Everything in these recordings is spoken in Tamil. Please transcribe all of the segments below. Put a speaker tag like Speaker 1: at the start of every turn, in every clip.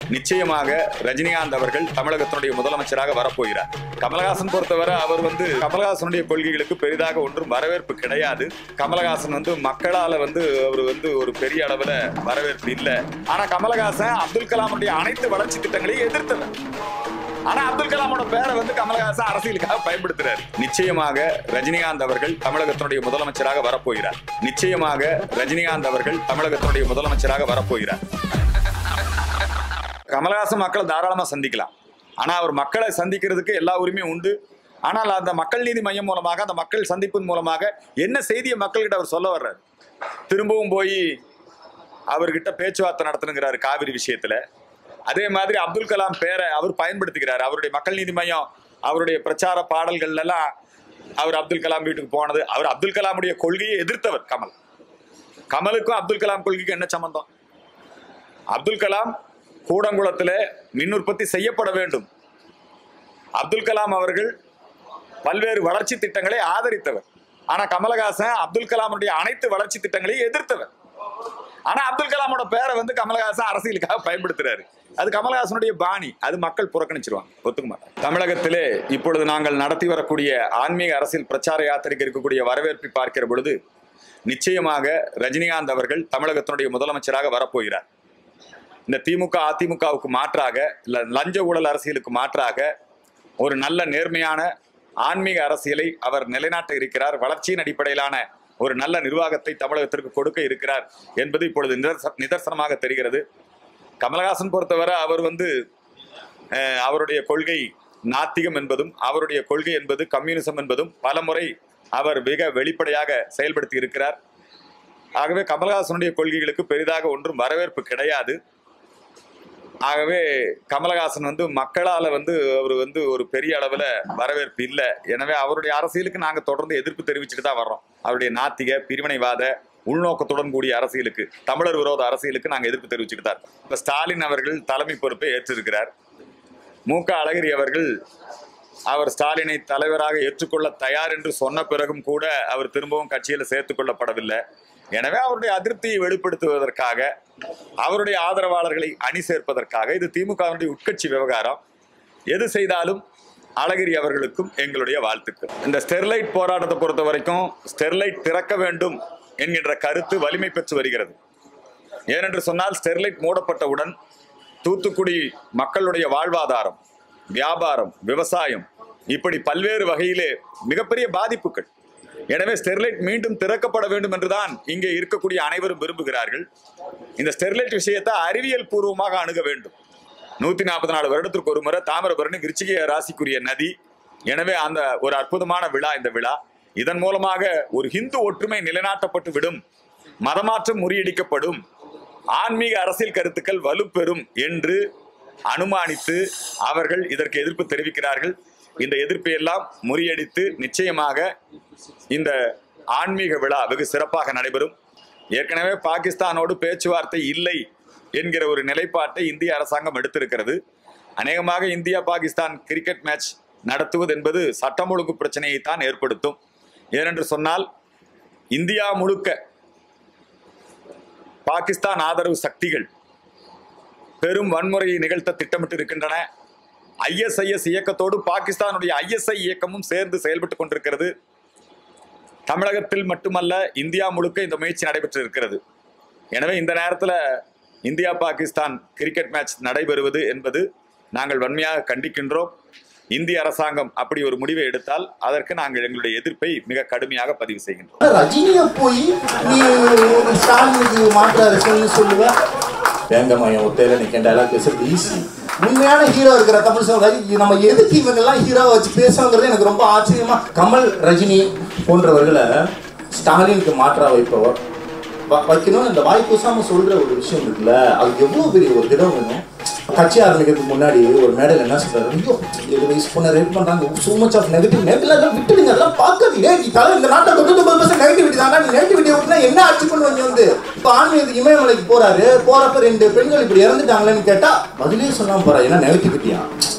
Speaker 1: நிச்சயமாக ரஜினிகாந்த் அவர்கள் தமிழகத்தினுடைய முதலமைச்சராக வரப்போகிறார் கமலஹாசன் பொறுத்தவரை அவர் வந்து கமலஹாசனுடைய கொள்கைகளுக்கு பெரிதாக ஒன்றும் வரவேற்பு கிடையாது கமலஹாசன் வந்து மக்களால வந்து அவர் வந்து ஒரு பெரிய அளவுல வரவேற்பு இல்லை ஆனா கமலஹாசன் அப்துல் கலாமுடைய அனைத்து வளர்ச்சி திட்டங்களையும் எதிர்த்தவர் ஆனா அப்துல் கலாமோட பேரை வந்து கமலஹாசன் அரசியலுக்காக பயன்படுத்துறாரு நிச்சயமாக ரஜினிகாந்த் அவர்கள் தமிழகத்தினுடைய முதலமைச்சராக வரப்போகிறார் நிச்சயமாக ரஜினிகாந்த் அவர்கள் தமிழகத்தினுடைய முதலமைச்சராக வரப்போகிறார் கமலஹாசன் மக்களை தாராளமா சந்திக்கலாம் ஆனா அவர் மக்களை சந்திக்கிறதுக்கு எல்லா உரிமையும் உண்டு ஆனால் அந்த மக்கள் நீதி மையம் மூலமாக அந்த மக்கள் சந்திப்பின் மூலமாக என்ன செய்தியை மக்கள்கிட்ட அவர் சொல்ல வர்றாரு திரும்பவும் போய் அவர்கிட்ட பேச்சுவார்த்தை நடத்தணுங்கிறாரு காவிரி விஷயத்துல அதே மாதிரி அப்துல் கலாம் பேரை அவர் பயன்படுத்திக்கிறார் அவருடைய மக்கள் நீதி மையம் அவருடைய பிரச்சார பாடல்கள் எல்லாம் அவர் அப்துல் கலாம் வீட்டுக்கு போனது அவர் அப்துல் கலாமுடைய கொள்கையை எதிர்த்தவர் கமல் கமலுக்கும் அப்துல் கலாம் கொள்கைக்கும் என்ன சம்பந்தம் அப்துல் கலாம் கூடங்குளத்தில் மின் உற்பத்தி செய்யப்பட வேண்டும் அப்துல் கலாம் அவர்கள் பல்வேறு வளர்ச்சி திட்டங்களை ஆதரித்தவர் ஆனா கமலஹாசன் அப்துல் கலாமுடைய அனைத்து வளர்ச்சி திட்டங்களையும் எதிர்த்தவர் ஆனா அப்துல் கலாமோட பேரை வந்து கமலஹாசன் அரசியலுக்காக பயன்படுத்துறாரு அது கமலஹாசனுடைய பாணி அது மக்கள் புறக்கணிச்சிருவாங்க ஒத்துக்க மாட்டாங்க தமிழகத்திலே இப்பொழுது நாங்கள் நடத்தி வரக்கூடிய ஆன்மீக அரசியல் பிரச்சார யாத்திரைக்கு இருக்கக்கூடிய வரவேற்பை பார்க்கிற பொழுது நிச்சயமாக ரஜினிகாந்த் அவர்கள் தமிழகத்தினுடைய முதலமைச்சராக வரப்போகிறார் இந்த திமுக அதிமுகவுக்கு மாற்றாக இல்ல லஞ்ச ஊழல் அரசியலுக்கு மாற்றாக ஒரு நல்ல நேர்மையான ஆன்மீக அரசியலை அவர் நிலைநாட்ட இருக்கிறார் வளர்ச்சியின் அடிப்படையிலான ஒரு நல்ல நிர்வாகத்தை தமிழகத்திற்கு கொடுக்க இருக்கிறார் என்பது இப்பொழுது நிதர்ச- நிதர்சனமாக தெரிகிறது கமலஹாசன் பொறுத்தவரை அவர் வந்து அஹ், அவருடைய கொள்கை நாத்திகம் என்பதும் அவருடைய கொள்கை என்பது கம்யூனிசம் என்பதும் பலமுறை அவர் மிக வெளிப்படையாக செயல்படுத்தி இருக்கிறார் ஆகவே கமலஹாசனுடைய கொள்கைகளுக்கு பெரிதாக ஒன்றும் வரவேற்பு கிடையாது ஆகவே கமலஹாசன் வந்து மக்களால வந்து அவர் வந்து ஒரு பெரிய அளவுல வரவேற்பு இல்லை எனவே அவருடைய அரசியலுக்கு நாங்க தொடர்ந்து எதிர்ப்பு தெரிவிச்சுட்டு தான் வர்றோம் அவருடைய நாத்திக பிரிவினைவாத உள்நோக்கத்துடன் கூடிய அரசியலுக்கு தமிழர் விரோத அரசியலுக்கு நாங்க எதிர்ப்பு தெரிவிச்சுட்டு தான் இருக்கோம். இப்ப ஸ்டாலின் அவர்கள் தலைமை பொறுப்பை ஏற்றிருக்கிறார் மு க அழகிரி அவர்கள் அவர் ஸ்டாலினை தலைவராக ஏற்றுக்கொள்ள தயார் என்று சொன்ன பிறகும் கூட அவர் திரும்பவும் கட்சியில் சேர்த்துக் கொள்ளப்படவில்லை எனவே அவருடைய அதிருப்தியை வெளிப்படுத்துவதற்காக அவருடைய ஆதரவாளர்களை அணி சேர்ப்பதற்காக இது திமுகவினுடைய உட்கட்சி விவகாரம் எது செய்தாலும் அழகிரி அவர்களுக்கும் எங்களுடைய வாழ்த்துக்கள் இந்த ஸ்டெர்லைட் போராட்டத்தை பொறுத்த வரைக்கும் ஸ்டெர்லைட் திறக்க வேண்டும் என்கின்ற கருத்து வலிமை பெற்று வருகிறது ஏனென்று சொன்னால் ஸ்டெர்லைட் மூடப்பட்டவுடன் தூத்துக்குடி மக்களுடைய வாழ்வாதாரம் வியாபாரம் விவசாயம் இப்படி பல்வேறு வகையிலே மிகப்பெரிய பாதிப்புகள் எனவே ஸ்டெர்லைட் மீண்டும் திறக்கப்பட வேண்டும் என்றுதான் இங்கே இருக்கக்கூடிய அனைவரும் விரும்புகிறார்கள் இந்த ஸ்டெர்லைட் விஷயத்தை அறிவியல் பூர்வமாக அணுக வேண்டும் நூத்தி நாற்பத்தி நாலு வருடத்திற்கு ஒரு முறை தாமிரபரணி விருச்சிக ராசிக்குரிய நதி எனவே அந்த ஒரு அற்புதமான விழா இந்த விழா இதன் மூலமாக ஒரு ஹிந்து ஒற்றுமை நிலைநாட்டப்பட்டு விடும் மதமாற்றம் முறியடிக்கப்படும் ஆன்மீக அரசியல் கருத்துக்கள் வலுப்பெறும் என்று அனுமானித்து அவர்கள் இதற்கு எதிர்ப்பு தெரிவிக்கிறார்கள் இந்த எதிர்ப்பை எல்லாம் முறியடித்து நிச்சயமாக இந்த ஆன்மீக விழா வெகு சிறப்பாக நடைபெறும் ஏற்கனவே பாகிஸ்தானோடு பேச்சுவார்த்தை இல்லை என்கிற ஒரு நிலைப்பாட்டை இந்திய அரசாங்கம் எடுத்திருக்கிறது அநேகமாக இந்தியா பாகிஸ்தான் கிரிக்கெட் மேட்ச் நடத்துவது என்பது சட்டம் ஒழுங்கு பிரச்சனையை தான் ஏற்படுத்தும் ஏனென்று சொன்னால் இந்தியா முழுக்க பாகிஸ்தான் ஆதரவு சக்திகள் பெரும் வன்முறையை நிகழ்த்த திட்டமிட்டு இருக்கின்றன ஐஎஸ்ஐஎஸ் இயக்கத்தோடு பாகிஸ்தானுடைய ஐஎஸ்ஐ இயக்கமும் சேர்ந்து செயல்பட்டு கொண்டிருக்கிறது தமிழகத்தில் மட்டுமல்ல இந்தியா முழுக்க இந்த முயற்சி நடைபெற்று இருக்கிறது எனவே இந்த நேரத்தில் இந்தியா பாகிஸ்தான் கிரிக்கெட் மேட்ச் நடைபெறுவது என்பது நாங்கள் வன்மையாக கண்டிக்கின்றோம் இந்திய அரசாங்கம் அப்படி ஒரு முடிவை எடுத்தால் அதற்கு நாங்கள் எங்களுடைய எதிர்ப்பை மிக கடுமையாக பதிவு செய்கின்றோம்
Speaker 2: ஆனா ரஜினிய போய் நீ ஒரு ஸ்டாலினுக்கு மாற்று அரசியல்னு சொல்லுவ வேங்கமயம் ஒத்தையில நிக்க டைலாக் பேசுறது ஈஸி உண்மையான ஹீரோ இருக்கிற தமிழ் சமுதாயம் நம்ம எதுக்கு இவங்க எல்லாம் ஹீரோ வச்சு பேசுவாங்கிறது எனக்கு ரொம்ப ஆச்சரியமா கமல் ரஜினி போன்றவர்களை ஸ்டாலினுக்கு மாற்றா வைப்பவர் வ- வைக்கணும்னு இந்த வாய் கூசாம சொல்ற ஒரு விஷயம் இருக்குல்ல அது எவ்வளவு பெரிய ஒரு திடம் வேணும் கட்சி ஆரம்பிக்கிறதுக்கு முன்னாடி ஒரு மேடையில் என்ன சொல்றாரு ஐயோ ஏழு வயசு பொண்ணை ரேப் பண்றாங்க சோ மச் ஆஃப் நெகட்டிவ் நேரத்தில் எல்லாம் விட்டுடுங்க அதெல்லாம் பார்க்காதீங்க நீ தலை இந்த நாட்டை தொண்ணூத்தி பர்சன்ட் நெகட்டிவிட்டி தானே நீ நெகட்டிவிட்டி விட்டுனா என்ன ஆட்சி கொண்டு வந்து வந்து இப்போ ஆன்மீகத்துக்கு இமயமலைக்கு போறாரு போறப்ப ரெண்டு பெண்கள் இப்படி இறந்துட்டாங்களேன்னு கேட்டா பதிலே சொல்லாம போறா ஏன்னா நெகட்டிவிட்டியா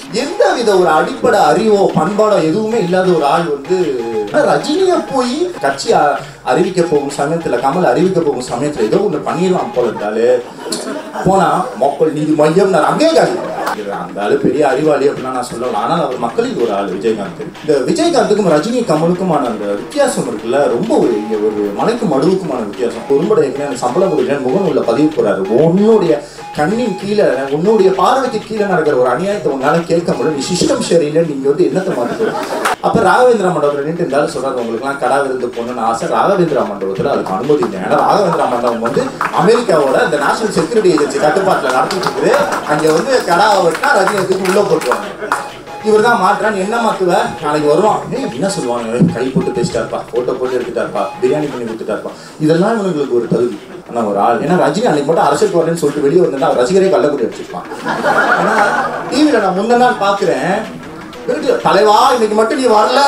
Speaker 2: எந்த வித ஒரு அடிப்படை அறிவோ பண்பாடோ எதுவுமே இல்லாத ஒரு ஆள் வந்து ஆனா ரஜினியை போய் கட்சி அ- அறிவிக்க போகும் சமயத்துல கமல் அறிவிக்க போகும் சமயத்துல ஏதோ ஒண்ணு பண்ணிடலாம் போல இருந்தாலே போனா மக்கள் நீதி மையம் நான் அங்கே காலி அந்த ஆளு பெரிய அறிவாளி அப்படின்னா நான் சொல்லலாம் ஆனால் அவர் மக்களில் ஒரு ஆள் விஜயகாந்த் இந்த விஜயகாந்துக்கும் ரஜினி கமலுக்குமான அந்த வித்தியாசம் இருக்குல்ல ரொம்ப ஒரு இங்க ஒரு மலைக்கும் மடுவுக்குமான வித்தியாசம் குறும்பட ஏற்கனவே சம்பளம் கொடுக்குறேன் முகம் உள்ள பதிவு போறாரு உன்னுடைய கண்ணின் கீழே உன்னுடைய பார்வைக்கு கீழே நடக்கிற ஒரு அநியாயத்தை உன்னால கேட்க முடியல நீ சிஸ்டம் சரியில்லை நீங்க வந்து என்னத்தை மாத்திக்கணும் அப்ப ராகவேந்திரா மண்டபத்தில் நின்று இருந்தாலும் சொல்றாரு உங்களுக்குலாம் கடா விருந்து போகணும்னு ஆசை ராகவேந்திரா மண்டபத்துல அதுக்கு அனுமதி இல்லை ஏன்னா ராகவேந்திரா மண்டபம் வந்து அமெரிக்காவோட இந்த நேஷனல் செக்யூரிட்டி ஏஜென்சி கட்டுப்பாட்டுல நடத்திட்டு இருக்குது அங்க வந்து கடாவை வெட்டா ரஜினி தூக்கி உள்ள போட்டுருவாங்க இவர் தான் மாற்றான் என்ன மாத்துவ நாளைக்கு வருவான் ஏய் என்ன சொல்லுவாங்க கை போட்டு பேசிட்டாருப்பா போட்டோ போட்டு எடுத்துட்டாருப்பா பிரியாணி பண்ணி கொடுத்துட்டாருப்பா இதெல்லாம் இவங்களுக்கு ஒரு தகுதி ஆனா ஒரு ஆள் ஏன்னா ரஜினி அன்னைக்கு மட்டும் அரசியலுக்கு வரேன்னு சொல்லிட்டு வெளியே வந்தா அவர் ரசிகரே கள்ளக்குடி வச்சிருப்பான் ஆனா டிவியில நான் முன்ன நாள் பாக்குறேன் வீட்டுல, தலைவா இன்னைக்கு மட்டும் நீ வரல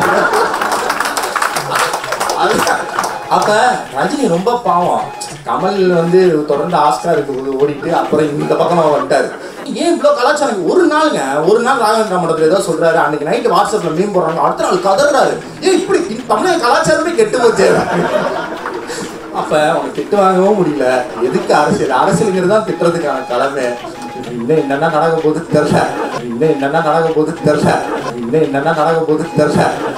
Speaker 2: அது- அப்ப ரஜினி ரொம்ப பாவம் கமல் வந்து தொடர்ந்து ஆஸ்காருக்கு ஓடிட்டு அப்புறம் இந்த பக்கமா வந்துட்டாரு ஏன் இவ்வளவு கலாச்சாரம் ஒரு நாளுங்க ஒரு நாள் ராகவேந்திரா மண்டபத்துல ஏதோ சொல்றாரு அன்னைக்கு நைட்டு வாட்ஸ்அப்ல மீன் போடுறாங்க அடுத்த நாள் கதறாரு ஏன் இப்படி இந்த தமிழக கலாச்சாரமே கெட்டு போச்சு அப்ப அவனுக்கு திட்டு வாங்கவும் முடியல எதுக்கு அரசியல் அரசியலுங்கிறது தான் திட்டுறதுக்கான கடமை இன்னும் என்னென்ன நடக்க போகுது தெரியல இன்னும் என்னென்ன நடக்க போகுது தெரியல இன்னும் என்னென்ன நடக்க போகுது தெரியல